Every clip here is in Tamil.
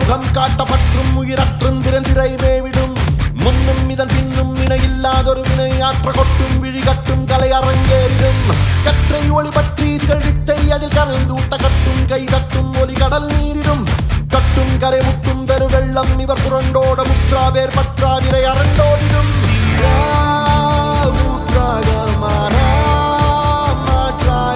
முகம் காட்டப்பற்றும் உயிரற்றும் திறந்திரை மேவிடும் முன்னும் இதன் பின்னும் இணையில்லாதொரு வினை ஆற்ற கொட்டும் விழி கட்டும் கலை அரங்கேறிடும் கற்றை ஒளி பற்றி திகழ் வித்தை அதில் கலந்தூட்ட கட்டும் கை தட்டும் ஒலி கடல் நீரிடும் கட்டும் கரை முட்டும் பெரு வெள்ளம் இவர் புரண்டோட முற்றாவேர் பற்றா விரை அரண்டோடிடும் தீரா ஊற்றாக மாறா மாற்றாக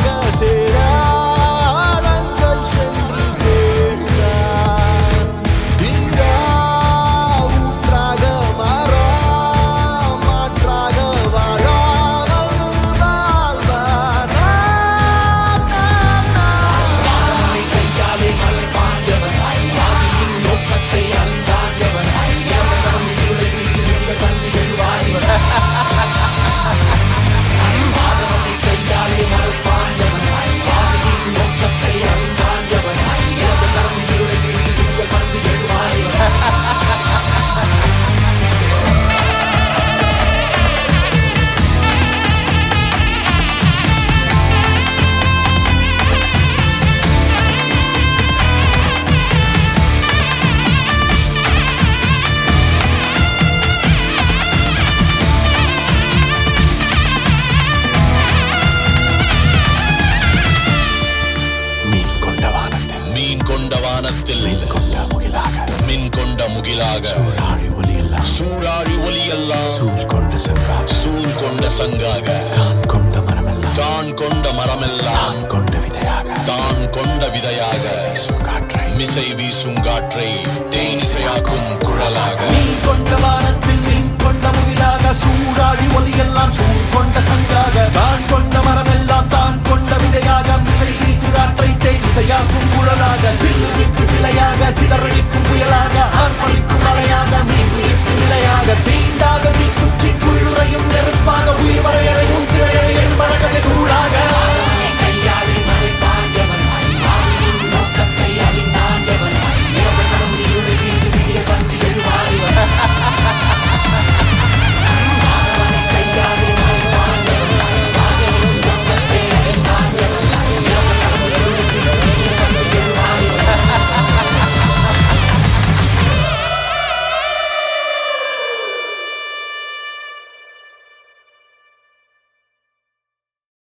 சேராங்கள் சென்று சேர்த்தார் தீரா ஊற்றாக மாறா மாற்றாக வாழாமல் வாழ்வார் நான், நான், நான். கையாலே மலை பாண்டவன் ஆதியின் நோக்கத்தை அறிந்தாண்டவன் இருளை விழித்து தந்தி எழுவாய்வன் மாதவனை கையாலே மலை பாண்டவன் ஆதியின் நோக்கத்தை அறிந்தாண்டவன் இருளை விழித்து தந்தி எழுவாய்வன் மீன் கொண்ட வானத்தில் மீன் கொண்ட வானத்தில் மீன் கொண்ட முகிலாக மின் கொண்ட முகிலாக சூழாழி ஒலியெல்லாம் சூழாழி ஒலியெல்லாம் சூழ் கொண்ட சென்றார் சூழ் கொண்ட சங்காக கான் கொண்ட மரமெல்லாம் தான் கொண்ட மரமெல்லாம் தான் கொண்ட விதையாக தான் கொண்ட விதையாக வீசும் காற்றை மிசை வீசும் காற்றை தேனிசையாக்கும் குழலாக மீன் கொண்ட வானத்தில் மீன் கொண்ட முகிலாக சூடாழி ஒலியெல்லாம் சூழ் கொண்ட சங்காக தான் கொண்ட மரமெல்லாம் தான் கொண்ட விதையாக மிசை வீசு காற்றை தேனிசையாக்கும் குழலாக சில்லு திட்டு சிலையாக சிதறடிக்கும் புயலாக ஆர்ப்பரிக்கும் மலையாக மீன் உயிர்ப்பு நிலையாக தீண்டாத தீக்கும் சிக்குள்ளுறையும் நெருப்பாக உயிர் வரையறையும் சிறையறையும் பழகதை கூழாக